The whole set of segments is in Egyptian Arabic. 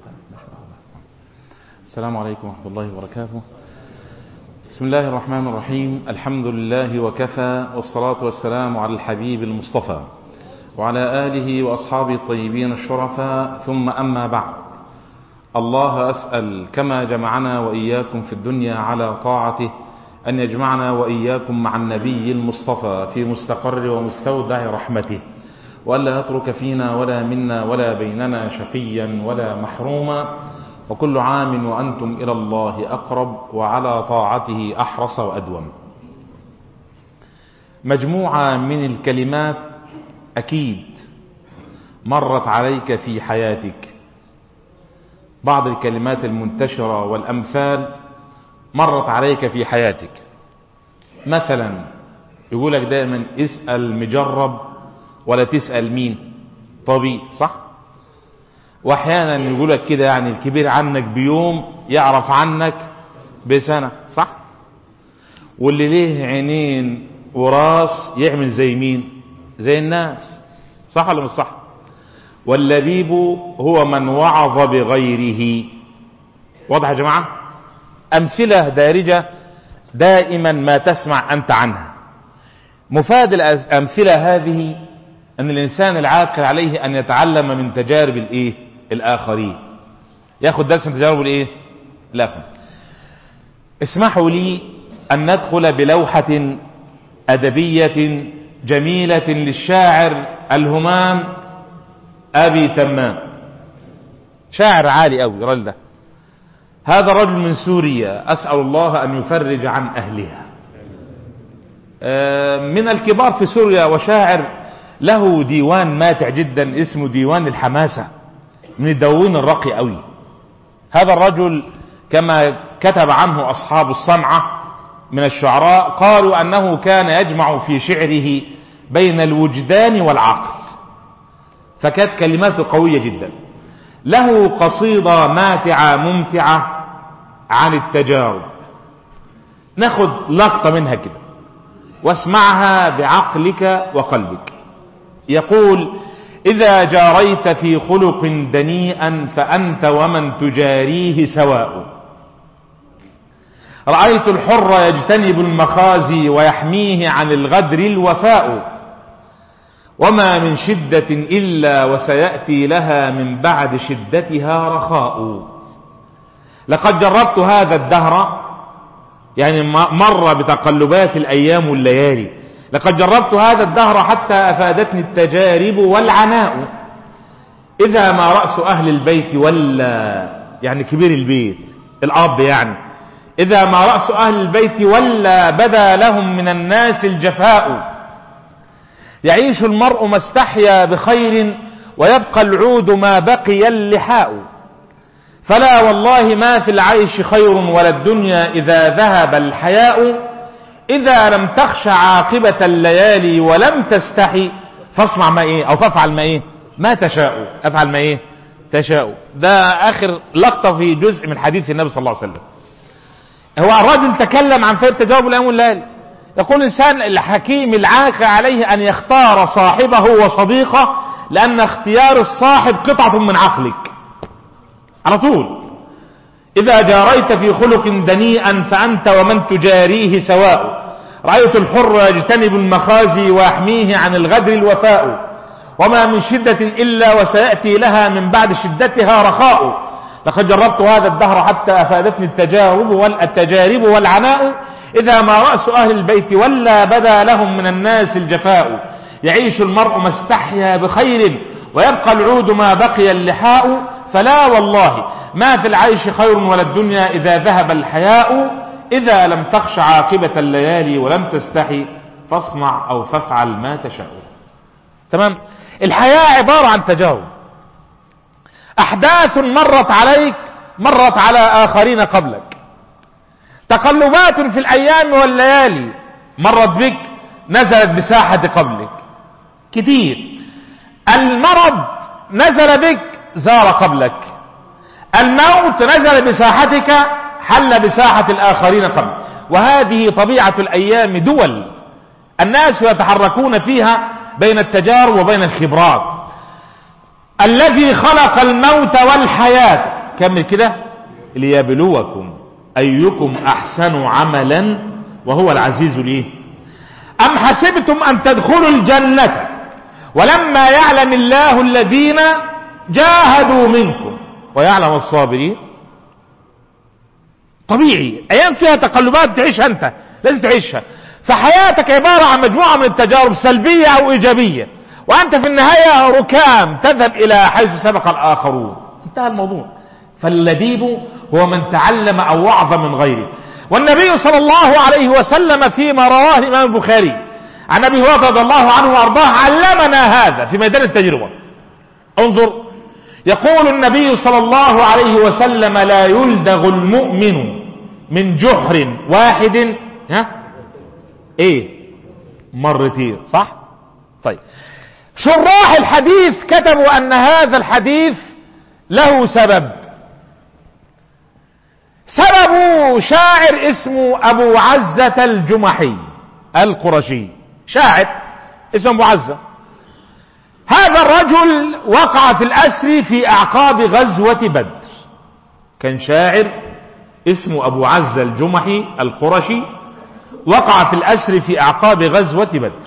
السلام عليكم ورحمة الله وبركاته بسم الله الرحمن الرحيم الحمد لله وكفى والصلاة والسلام على الحبيب المصطفى وعلى آله وأصحابه الطيبين الشرفاء ثم أما بعد الله أسأل كما جمعنا وإياكم في الدنيا على طاعته أن يجمعنا وإياكم مع النبي المصطفى في مستقر ومستودع رحمته وألا يترك فينا ولا منا ولا بيننا شقيا ولا محروما وكل عام وأنتم إلى الله أقرب وعلى طاعته أحرص وأدوم مجموعة من الكلمات أكيد مرت عليك في حياتك بعض الكلمات المنتشرة والأمثال مرت عليك في حياتك مثلا يقولك دائما اسأل مجرب ولا تسأل مين طبيب صح واحيانا يقولك كده يعني الكبير عنك بيوم يعرف عنك بسنة صح واللي ليه عينين وراس يعمل زي مين زي الناس صح ولا مش صح واللبيب هو من وعظ بغيره واضح يا جماعة أمثلة دارجة دائما ما تسمع أنت عنها مفاد الأمثلة هذه أن الإنسان العاقل عليه أن يتعلم من تجارب الإيه الآخرين ياخد درس من تجارب الإيه الآخرين اسمحوا لي أن ندخل بلوحة أدبية جميلة للشاعر الهمام أبي تمام شاعر عالي أوي الراجل ده هذا رجل من سوريا أسأل الله أن يفرج عن أهلها من الكبار في سوريا وشاعر له ديوان ماتع جدا اسمه ديوان الحماسة من الدواوين الرقي قوي هذا الرجل كما كتب عنه أصحاب الصنعة من الشعراء قالوا أنه كان يجمع في شعره بين الوجدان والعقل فكانت كلماته قوية جدا له قصيدة ماتعة ممتعة عن التجارب ناخد لقطة منها كده واسمعها بعقلك وقلبك يقول إذا جاريت في خلق دنيئا فأنت ومن تجاريه سواء رأيت الحر يجتنب المخازي ويحميه عن الغدر الوفاء وما من شدة إلا وسيأتي لها من بعد شدتها رخاء لقد جربت هذا الدهر يعني مر بتقلبات الأيام والليالي لقد جربت هذا الدهر حتى أفادتني التجارب والعناء إذا ما رأس أهل البيت ولا يعني كبير البيت الأب يعني إذا ما رأس أهل البيت ولا بدا لهم من الناس الجفاء يعيش المرء ما استحيا بخير ويبقى العود ما بقي اللحاء فلا والله ما في العيش خير ولا الدنيا إذا ذهب الحياء إذا لم تخش عاقبة الليالي ولم تستحي فاصنع ما إيه أو فافعل ما إيه ما تشاء أفعل ما إيه تشاء ده آخر لقطة في جزء من حديث النبي صلى الله عليه وسلم هو الرجل تكلم عن فائدة تجاوب الأيام والليالي يقول الإنسان الحكيم العاقل عليه أن يختار صاحبه وصديقه لأن اختيار الصاحب قطعة من عقلك على طول إذا جاريت في خلق دنيئا فأنت ومن تجاريه سواء رأيت الحر يجتنب المخازي ويحميه عن الغدر الوفاء وما من شدة إلا وسيأتي لها من بعد شدتها رخاء لقد جربت هذا الدهر حتى أفادتني التجارب والتجارب والعناء إذا ما رأس أهل البيت ولا بدا لهم من الناس الجفاء يعيش المرء ما استحيا بخير ويبقى العود ما بقي اللحاء فلا والله ما في العيش خير ولا الدنيا إذا ذهب الحياء إذا لم تخش عاقبة الليالي ولم تستحي فاصنع أو فافعل ما تشاء تمام الحياة عبارة عن تجاوب أحداث مرت عليك مرت على آخرين قبلك تقلبات في الأيام والليالي مرت بك نزلت بساحة قبلك كتير المرض نزل بك زار قبلك الموت نزل بساحتك حل بساحة الآخرين قبل وهذه طبيعة الأيام دول الناس يتحركون فيها بين التجارب وبين الخبرات الذي خلق الموت والحياة كمل كده ليبلوكم أيكم أحسن عملا وهو العزيز ليه أم حسبتم أن تدخلوا الجنة ولما يعلم الله الذين جاهدوا منكم ويعلم الصابرين طبيعي أيام فيها تقلبات تعيشها أنت لازم تعيشها فحياتك عبارة عن مجموعة من التجارب سلبية أو إيجابية وأنت في النهاية ركام تذهب إلى حيث سبق الآخرون انتهى الموضوع فاللبيب هو من تعلم أو وعظ من غيره والنبي صلى الله عليه وسلم فيما رواه الإمام البخاري عن أبي هريرة رضي الله عنه وأرضاه علمنا هذا في ميدان التجربة انظر يقول النبي صلى الله عليه وسلم لا يلدغ المؤمن من جحر واحد ها ايه مرتين صح طيب شراح الحديث كتبوا ان هذا الحديث له سبب سببه شاعر اسمه ابو عزة الجمحي القرشي شاعر اسمه ابو عزة هذا الرجل وقع في الاسر في اعقاب غزوة بدر كان شاعر اسمه ابو عزة الجمحي القرشي وقع في الاسر في اعقاب غزوة بدر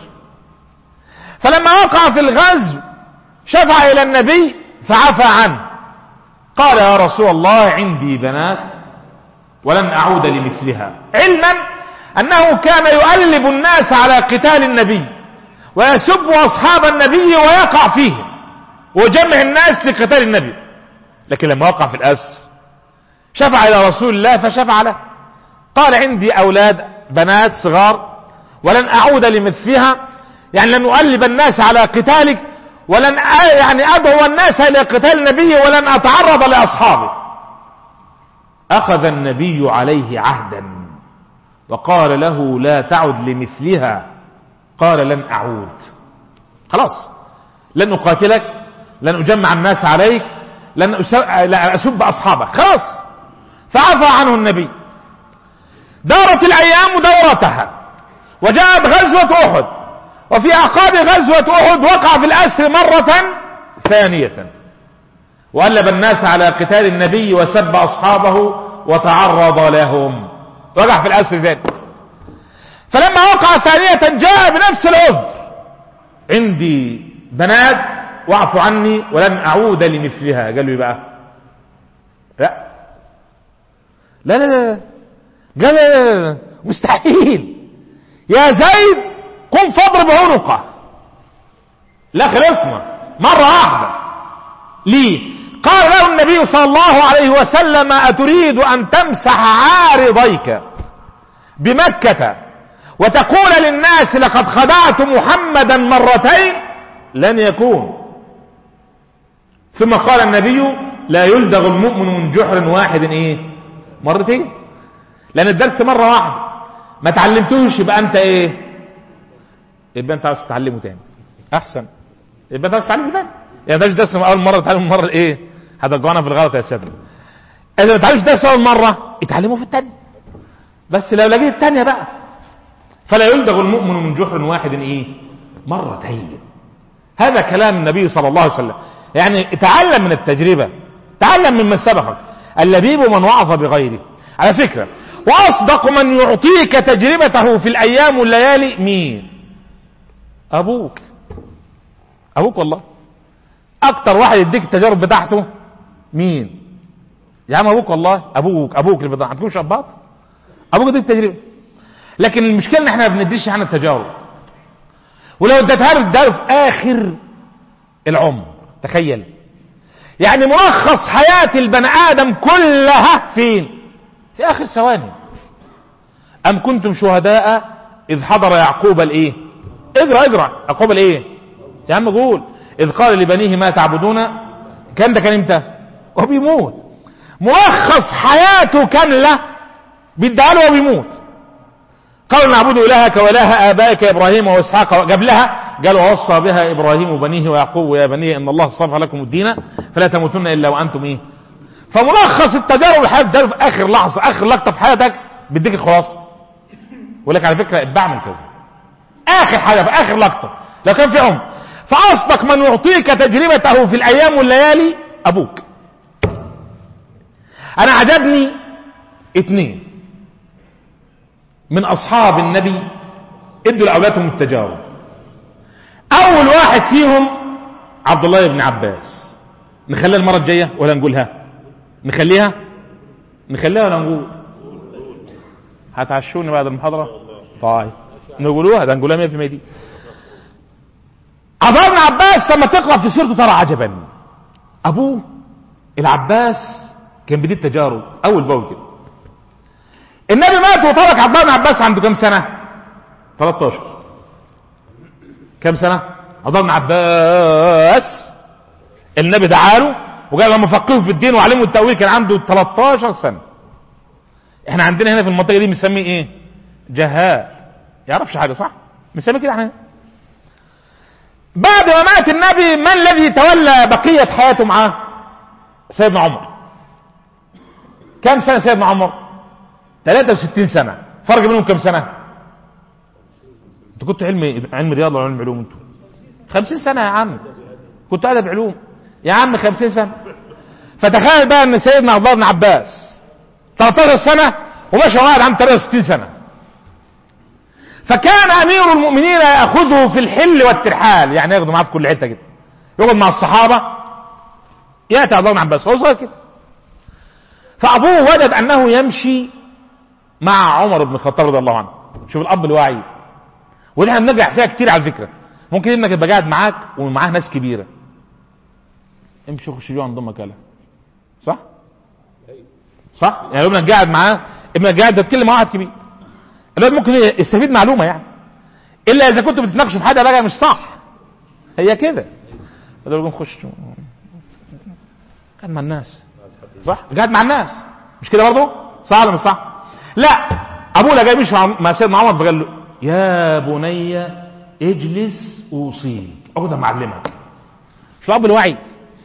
فلما وقع في الغزو شفع الى النبي فعفى عنه قال يا رسول الله عندي بنات ولن اعود لمثلها علما انه كان يؤلب الناس على قتال النبي ويسب اصحاب النبي ويقع فيهم ويجمع الناس لقتال النبي لكن لما وقع في الاسر شفع الى رسول الله فشفع له قال عندي اولاد بنات صغار ولن اعود لمثلها يعني لن اؤلب الناس على قتالك ولن يعني ادعو الناس الى قتال النبي ولن اتعرض لاصحابه اخذ النبي عليه عهدا وقال له لا تعد لمثلها قال لن اعود خلاص لن اقاتلك لن اجمع الناس عليك لن اسب اصحابك خلاص فعفى عنه النبي دارت الايام دورتها وجاءت غزوة احد وفي اعقاب غزوة احد وقع في الاسر مرة ثانية وألب الناس على قتال النبي وسب أصحابه وتعرض لهم وقع في الأسر ذلك فلما وقع ثانية جاء بنفس العذر عندي بنات واعف عني ولن أعود لمثلها قال له بقى لا لا لا لا قال لا لا لا مستحيل يا زيد قم فاضرب عنقه لا خلصنا مرة واحدة ليه قال له النبي صلى الله عليه وسلم أتريد أن تمسح عارضيك بمكة وتقول للناس لقد خدعت محمدا مرتين لن يكون ثم قال النبي لا يلدغ المؤمن من جحر واحد ايه مرتين لان الدرس مرة واحدة ما تعلمتوش يبقى انت ايه يبقى انت عاوز تتعلمه تاني احسن يبقى انت عاوز تتعلمه تاني يعني ده مش درس اول مرة تتعلم المرة ايه هترجعنا في الغلط يا سيدنا اذا ما تعلمش درس اول مرة اتعلمه في التانية بس لو لقيت التانية بقى فلا يلدغ المؤمن من جحر واحد ايه مرتين هذا كلام النبي صلى الله عليه وسلم يعني تعلم من التجربة تعلم ممن سبقك اللبيب من وعظ بغيره على فكرة واصدق من يعطيك تجربته في الايام والليالي مين ابوك ابوك والله اكتر واحد يديك التجارب بتاعته مين يا عم ابوك والله ابوك ابوك اللي بتاع عندكوش اباط ابوك يديك التجربه لكن المشكله ان احنا ما بنديش عن التجارب ولو اديتها له اديها في اخر العمر تخيل يعني ملخص حياة البني ادم كلها فين في اخر ثواني ام كنتم شهداء اذ حضر يعقوب الايه اقرا اقرا يعقوب الايه يا عم قول اذ قال لبنيه ما تعبدون كان ده كان امتى وهو بيموت ملخص حياته كاملة بيدعى له وهو بيموت قالوا نعبد إلهك وإله آبائك إبراهيم وإسحاق قبلها قال ووصى بها إبراهيم بنيه ويعقوب ويا بني إن الله اصطفى لكم الدين فلا تموتن إلا وأنتم إيه فملخص التجارب الحياة ده في آخر لحظة آخر لقطة في حياتك بيديك الخلاصة يقول لك على فكرة بعمل كذا آخر حاجة في آخر لقطة لو كان في عمر فأصدق من يعطيك تجربته في الأيام والليالي أبوك انا عجبني اتنين من اصحاب النبي ادوا لاولادهم التجارب اول واحد فيهم عبد الله بن عباس نخليها المره الجايه ولا نقولها نخليها نخليها ولا نقول هتعشوني بعد المحاضره طيب نقولوها ده نقولها 100% دي عبد الله بن عباس لما تقرا في سيرته ترى عجبا ابوه العباس كان بديه تجارب اول باول كده النبي مات وترك عبد الله بن عباس عنده كم سنه 13 كم سنه عبد الله بن عباس النبي دعا له وقال لما فقهه في الدين وعلمه التاويل كان عنده 13 سنه احنا عندنا هنا في المنطقه دي بنسميه ايه جهال يعرفش حاجه صح بنسميه كده احنا بعد ما مات النبي من الذي تولى بقيه حياته معاه سيدنا عمر كم سنه سيدنا عمر 63 سنه فرق بينهم كم سنه انت كنت علم علم رياضه ولا علم علوم انتوا 50 سنه يا عم كنت ادب علوم يا عم 50 سنه فتخيل بقى ان سيدنا عبد الله بن عباس 13 سنه ومشى واحد عنده 63 سنه فكان امير المؤمنين ياخذه في الحل والترحال يعني ياخده معاه في كل حته كده يقعد مع الصحابه ياتي عبد الله بن عباس هو صغير كده فابوه وجد انه يمشي مع عمر بن الخطاب رضي الله عنه شوف الاب الواعي ودي احنا بنرجع فيها كتير على فكره ممكن ابنك يبقى قاعد معاك ومعاه ناس كبيره امشي خش جوه عند امك يلا صح صح يعني ابنك قاعد معاه ابنك قاعد بتتكلم مع واحد كبير الواد ممكن يستفيد معلومه يعني الا اذا كنتوا بتتناقشوا في حاجه بقى مش صح هي كده يقول لكم خش قاعد مع الناس صح قاعد مع الناس مش كده برضه صح ولا مش صح لا ابوه لا جاي مش مع سيدنا عمر فقال له يا بني اجلس اوصيك اقعد معلمك شو اب الوعي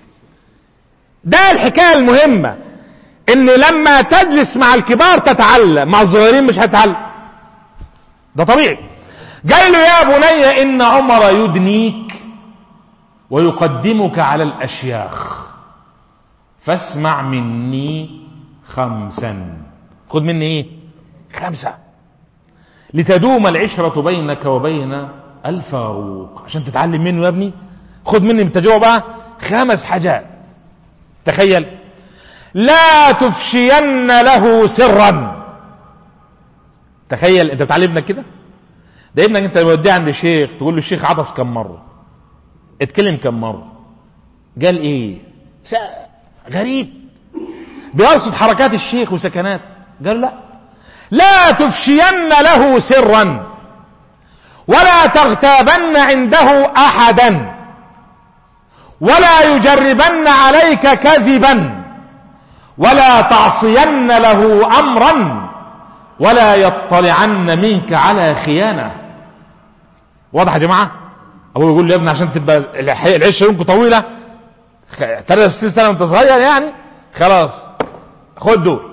ده الحكايه المهمه ان لما تجلس مع الكبار تتعلم مع الصغيرين مش هتتعلم ده طبيعي قال له يا بني ان عمر يدنيك ويقدمك على الاشياخ فاسمع مني خمسا خد مني ايه خمسة لتدوم العشرة بينك وبين الفاروق عشان تتعلم منه يا ابني خد مني من التجربة بقى خمس حاجات تخيل لا تفشين له سرا تخيل انت بتعلم ابنك كده ده ابنك انت موديه عند الشيخ تقول له الشيخ عطس كم مره اتكلم كم مره قال ايه غريب بيرصد حركات الشيخ وسكنات قال لا لا تفشين له سرا ولا تغتابن عنده احدا ولا يجربن عليك كذبا ولا تعصين له امرا ولا يطلعن منك على خيانه واضح يا جماعه ابوه يقول له يا ابني عشان تبقى العشه يومكم طويله 63 سنه وانت صغير يعني خلاص خد دول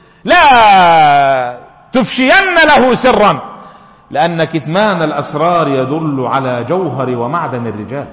لا تفشين له سرا لان كتمان الاسرار يدل على جوهر ومعدن الرجال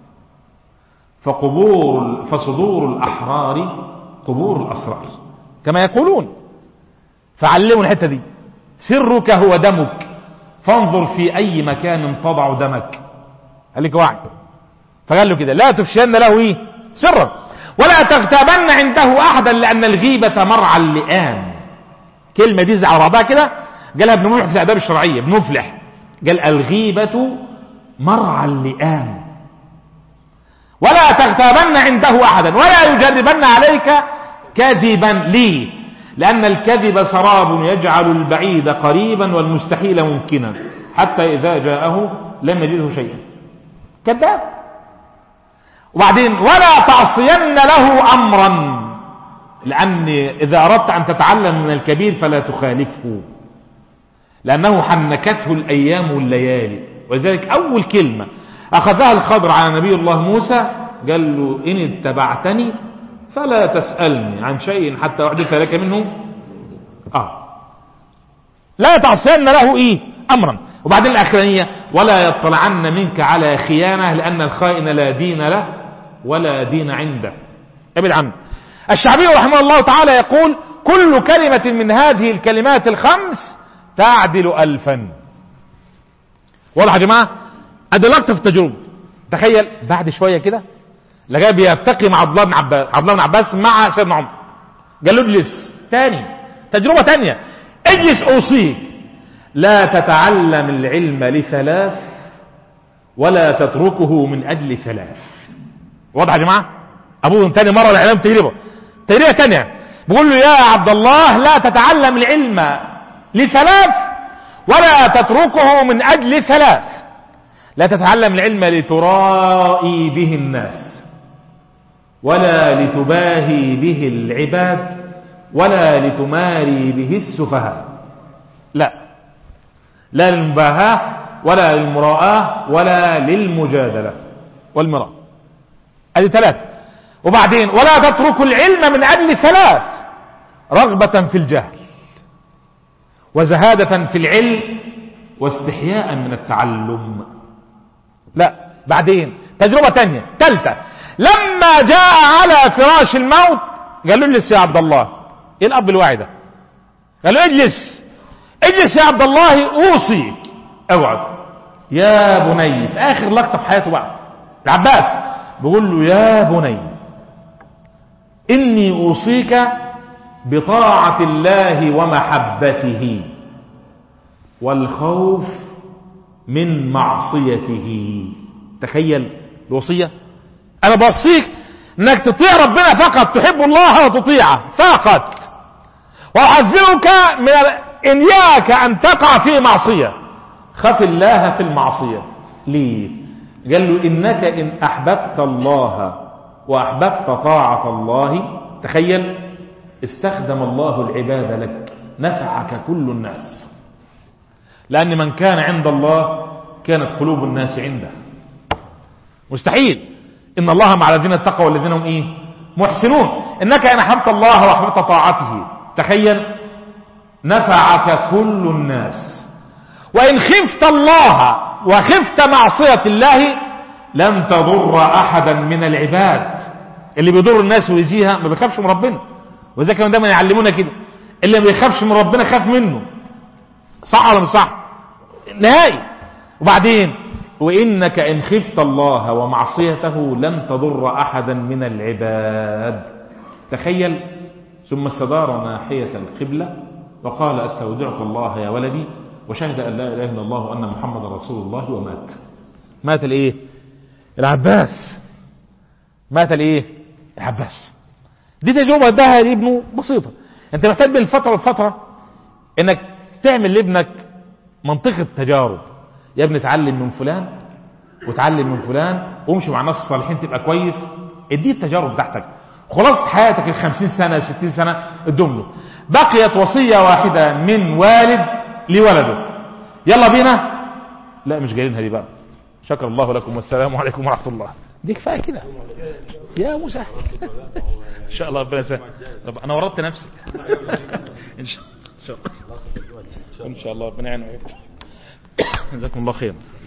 فقبور فصدور الاحرار قبور الاسرار كما يقولون فعلموا الحته دي سرك هو دمك فانظر في اي مكان تضع دمك خليك واعي فقال له كده لا تفشين له ايه سرا ولا تغتابن عنده احدا لان الغيبه مرعى اللئام كلمه دي على بعضها كده قالها ابن مفلح في الاداب الشرعيه ابن مفلح قال الغيبه مرعى اللئام ولا تغتابن عنده احدا ولا يجربن عليك كذبا ليه لان الكذب سراب يجعل البعيد قريبا والمستحيل ممكنا حتى اذا جاءه لم يجده شيئا كذاب وبعدين ولا تعصين له امرا لان اذا اردت ان تتعلم من الكبير فلا تخالفه لانه حنكته الايام والليالي ولذلك اول كلمه اخذها الخضر على نبي الله موسى قال له ان اتبعتني فلا تسالني عن شيء حتى احدث لك منه اه لا تعصين له ايه امرا وبعدين الاخرانيه ولا يطلعن منك على خيانه لان الخائن لا دين له ولا دين عنده ابعد عنه الشعبي رحمه الله تعالى يقول كل كلمة من هذه الكلمات الخمس تعدل ألفا واضح يا جماعة أدلقت في التجربة تخيل بعد شوية كده لقاه بيرتقي مع عبد الله بن عباس عبد الله بن عباس مع سيدنا عمر قال له اجلس تاني تجربة تانية اجلس اوصيك لا تتعلم العلم لثلاث ولا تتركه من اجل ثلاث واضح يا جماعة ابوهم تاني مرة العلم تجربة تجربة تانية بيقول له يا عبد الله لا تتعلم العلم لثلاث ولا تتركه من اجل ثلاث لا تتعلم العلم لترائي به الناس ولا لتباهي به العباد ولا لتماري به السفهاء لا لا للمباهاة ولا للمراءة ولا للمجادلة والمراء هذه ثلاثة وبعدين ولا تترك العلم من أجل ثلاث رغبة في الجهل وزهادة في العلم واستحياء من التعلم لا بعدين تجربة تانية ثالثة لما جاء على فراش الموت قال له اجلس يا عبد الله ايه الاب الواعي ده قال له اجلس اجلس يا عبد الله اوصيك اقعد يا بني في اخر لقطه في حياته بقى العباس بيقول له يا بني اني اوصيك بطاعه الله ومحبته والخوف من معصيته تخيل الوصيه انا بوصيك انك تطيع ربنا فقط تحب الله وتطيعه فقط واحذرك من إياك أن تقع في معصية خف الله في المعصية ليه قال له إنك إن أحببت الله وأحببت طاعة الله تخيل استخدم الله العباد لك نفعك كل الناس لأن من كان عند الله كانت قلوب الناس عنده مستحيل إن الله مع الذين اتقوا والذين هم إيه محسنون إنك إن أحببت الله وأحببت طاعته تخيل نفعك كل الناس وإن خفت الله وخفت معصية الله لم تضر أحدا من العباد اللي بيضر الناس ويزيها ما بيخافش من ربنا وإذا كانوا دايما يعلمونا كده اللي ما بيخافش من ربنا خاف منه صح ولا مش صح نهائي وبعدين وإنك إن خفت الله ومعصيته لن تضر أحدا من العباد تخيل ثم استدار ناحية القبلة وقال استودعك الله يا ولدي وشهد أن لا إله إلا الله وأن محمد رسول الله ومات مات الايه العباس مات الايه العباس دي تجربة اداها لابنه بسيطة انت محتاج بين فترة لفترة انك تعمل لابنك منطقة تجارب يا ابني اتعلم من فلان وتعلم من فلان وامشي مع ناس الصالحين تبقى كويس اديه التجارب بتاعتك خلاصة حياتك الخمسين سنة ستين سنة ادهم له بقيت وصية واحدة من والد لولده يلا بينا لا مش جايينها دي بقى شكر الله لكم والسلام عليكم ورحمة الله دي كفاية كده يا موسى ان شاء الله ربنا يسهل رب انا ورطت نفسي ان شاء الله ان شاء الله ربنا يعين جزاكم الله خير